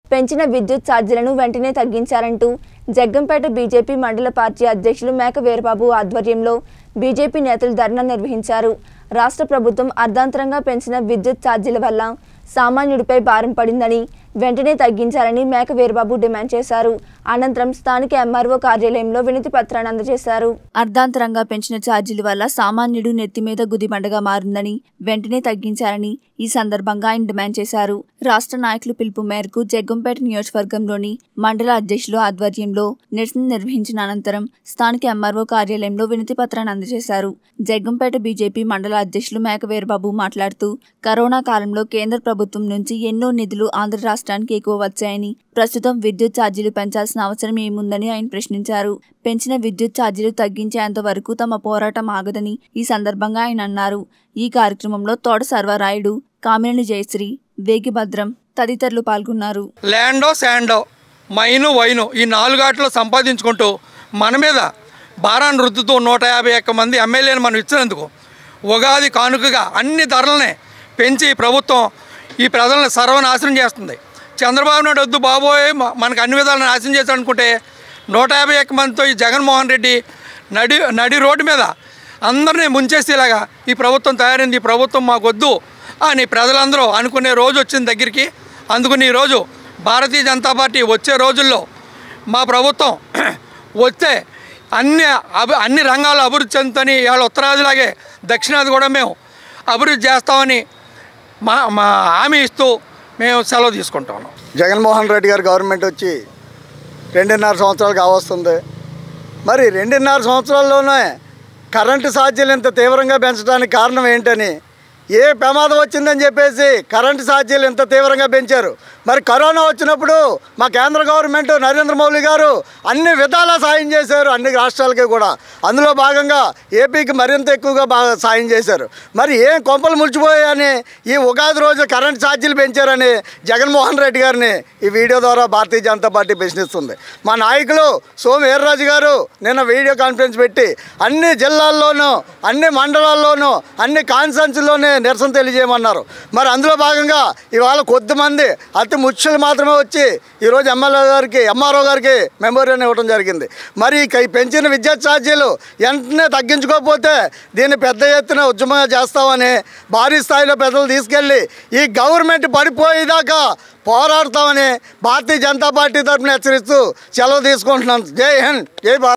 పెంచిన విద్యుత్ ఛార్జీలను వెంటనే తగ్గించారంటూ జగ్గంపేట బీజేపీ మండల పార్టీ అధ్యక్షులు మేక వీరబాబు ఆధ్వర్యంలో బీజేపీ నేతలు ధర్నా నిర్వహించారు రాష్ట్ర ప్రభుత్వం అర్ధాంతరంగా పెంచిన విద్యుత్ ఛార్జీల వల్ల సామాన్యుడిపై భారం పడిందని వెంటనే తగ్గించాలని మేక వీరబాబు డిమాండ్ చేశారు అనంతరం స్థానిక ఎంఆర్ఓ కార్యాలయంలో వినతి పత్రాన్ని అందజేశారు అర్ధాంతరంగా పెంచిన ఛార్జీల వల్ల సామాన్యుడు నెత్తి మీద గుదిబండగా మారిందని వెంటనే తగ్గించాలని ఈ సందర్భంగా ఆయన డిమాండ్ చేశారు రాష్ట్ర నాయకులు పిలుపు మేరకు జగ్గంపేట నియోజకవర్గంలోని మండల అధ్యక్షులు ఆధ్వర్యంలో నిరసన నిర్వహించిన అనంతరం స్థానిక ఎంఆర్ఓ కార్యాలయంలో వినతి పత్రాన్ని అందజేశారు జగ్గంపేట బీజేపీ మండల అధ్యక్షులు మేక వీరబాబు మాట్లాడుతూ కరోనా కాలంలో కేంద్ర ప్రభుత్వం నుంచి ఎన్నో నిధులు ఆంధ్ర రాష్ట్రానికి ఎక్కువ వచ్చాయని ప్రస్తుతం విద్యుత్ ఛార్జీలు పెంచాల్సిన అవసరం ఏముందని ఆయన ప్రశ్నించారు పెంచిన విద్యుత్ ఛార్జీలు తగ్గించేంత వరకు తమ పోరాటం ఆగదని ఈ సందర్భంగా ఆయన అన్నారు ఈ కార్యక్రమంలో తోట సర్వరాయుడు కామినేని జయశ్రీ వేగిభద్రం తదితరులు పాల్గొన్నారు ల్యాండో శాండో మైను వైను ఈ నాలుగాట్లో సంపాదించుకుంటూ మన మీద భారాన్ని రుద్దుతూ నూట యాభై ఒక్క మంది ఎమ్మెల్యేలు మనం ఇచ్చినందుకు ఉగాది కానుకగా అన్ని ధరలనే పెంచి ప్రభుత్వం ఈ ప్రజలను సర్వనాశనం చేస్తుంది చంద్రబాబు నాయుడు వద్దు బాబోయ్ మ- మనకు అన్ని విధాలు నాశనం చేశాడు అనుకుంటే నూట యాభై ఒక్క మందితో ఈ జగన్మోహన్ రెడ్డి నడి నడి రోడ్డు మీద అందరినీ ముంచేసేలాగా ఈ ప్రభుత్వం తయారైంది ఈ ప్రభుత్వం మాకు వద్దు అని ప్రజలందరూ అనుకునే రోజు వచ్చింది దగ్గరికి అందుకని ఈరోజు భారతీయ జనతా పార్టీ వచ్చే రోజుల్లో మా ప్రభుత్వం వస్తే అన్ని అభి అన్ని రంగాల్లో అభివృద్ధి చెందుతని ఇవాళ ఉత్తరాదిలాగే దక్షిణాది కూడా మేము అభివృద్ధి చేస్తామని మా మా హామీ ఇస్తూ మేము సెలవు తీసుకుంటాం జగన్మోహన్ రెడ్డి గారి గవర్నమెంట్ వచ్చి రెండున్నర సంవత్సరాలు కావస్తుంది మరి రెండున్నర సంవత్సరాల్లోనే కరెంటు ఛార్జీలు ఇంత తీవ్రంగా పెంచడానికి కారణం ఏంటని ఏ ప్రమాదం వచ్చిందని చెప్పేసి కరెంటు ఛార్జీలు ఇంత తీవ్రంగా పెంచారు మరి కరోనా వచ్చినప్పుడు మా కేంద్ర గవర్నమెంట్ నరేంద్ర మోడీ గారు అన్ని విధాలా సాయం చేశారు అన్ని రాష్ట్రాలకి కూడా అందులో భాగంగా ఏపీకి మరింత ఎక్కువగా బాగా సాయం చేశారు మరి ఏం కొంపలు ముడిచిపోయాయని ఈ ఉగాది రోజు కరెంట్ ఛార్జీలు పెంచారని జగన్మోహన్ రెడ్డి గారిని ఈ వీడియో ద్వారా భారతీయ జనతా పార్టీ ప్రశ్నిస్తుంది మా నాయకులు సోము వీర్రాజు గారు నిన్న వీడియో కాన్ఫరెన్స్ పెట్టి అన్ని జిల్లాల్లోనూ అన్ని మండలాల్లోనూ అన్ని కాన్ఫరెన్స్లోనే నిరసన తెలియజేయమన్నారు మరి అందులో భాగంగా ఇవాళ కొద్దిమంది అతి ముఖ్యులు మాత్రమే వచ్చి ఈరోజు ఎమ్మెల్యే గారికి ఎంఆర్ఓ గారికి మెమోరియల్ ఇవ్వడం జరిగింది మరి ఇక ఈ పెంచిన విద్యుత్ ఛార్జీలు వెంటనే తగ్గించుకోకపోతే దీన్ని పెద్ద ఎత్తున ఉద్యమంగా చేస్తామని భారీ స్థాయిలో పెద్దలు తీసుకెళ్ళి ఈ గవర్నమెంట్ పడిపోయేదాకా పోరాడతామని భారతీయ జనతా పార్టీ తరఫున హెచ్చరిస్తూ సెలవు తీసుకుంటున్నాను జై హింద్ జై భారత్